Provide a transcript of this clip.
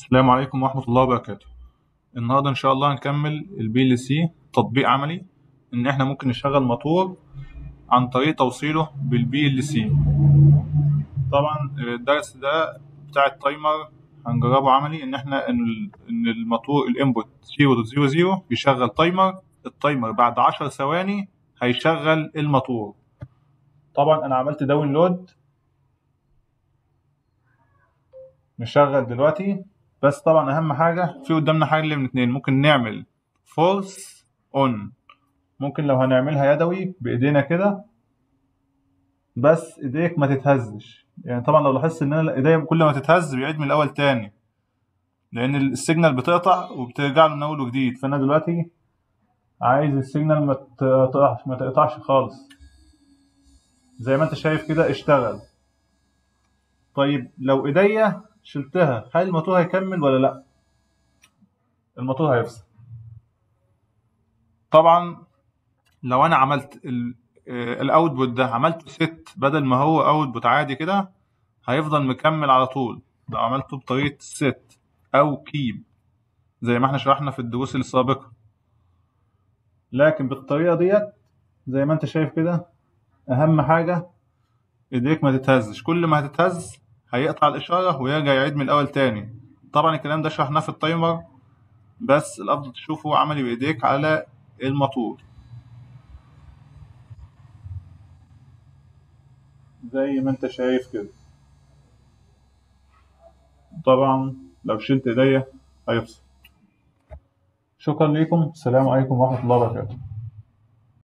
السلام عليكم ورحمة الله وبركاته النهاردة إن شاء الله هنكمل البي ال سي تطبيق عملي إن إحنا ممكن نشغل موتور عن طريق توصيله بالبي ال سي طبعا الدرس ده بتاع التايمر هنجربه عملي إن إحنا إن ال- إن الموتور الإنبوت 0.00 يشغل تايمر التايمر بعد 10 ثواني هيشغل الموتور طبعا أنا عملت داونلود نشغل دلوقتي بس طبعا اهم حاجه في قدامنا حاجه اللي من اتنين ممكن نعمل فورس اون ممكن لو هنعملها يدوي بايدينا كده بس ايديك ما تتهزش يعني طبعا لو لاحظت ان انا ايديا كل ما تتهز بيعيد من الاول تاني لان السيجنال بتقطع وبترجع له من اول وجديد فانا دلوقتي عايز السيجنال ما تقطعش ما تقطعش خالص زي ما انت شايف كده اشتغل طيب لو ايديا شلتها هل الموتور هيكمل ولا لا الموتور هيفصل طبعا لو انا عملت الاوتبوت ده عملته ست بدل ما هو اوتبوت عادي كده هيفضل مكمل على طول لو عملته بطريقه ست او كيب زي ما احنا شرحنا في الدروس السابقه لكن بالطريقه ديت زي ما انت شايف كده اهم حاجه ايديك ما تتهزش كل ما هتتهز هيقطع الإشارة ويرجع يعيد من الأول تاني طبعا الكلام ده شرحناه في التايمر بس الأفضل تشوفه عملي بإيديك على الموتور زي ما انت شايف كده طبعا لو شلت ايديا هيفصل شكرا لكم السلام عليكم ورحمة الله وبركاته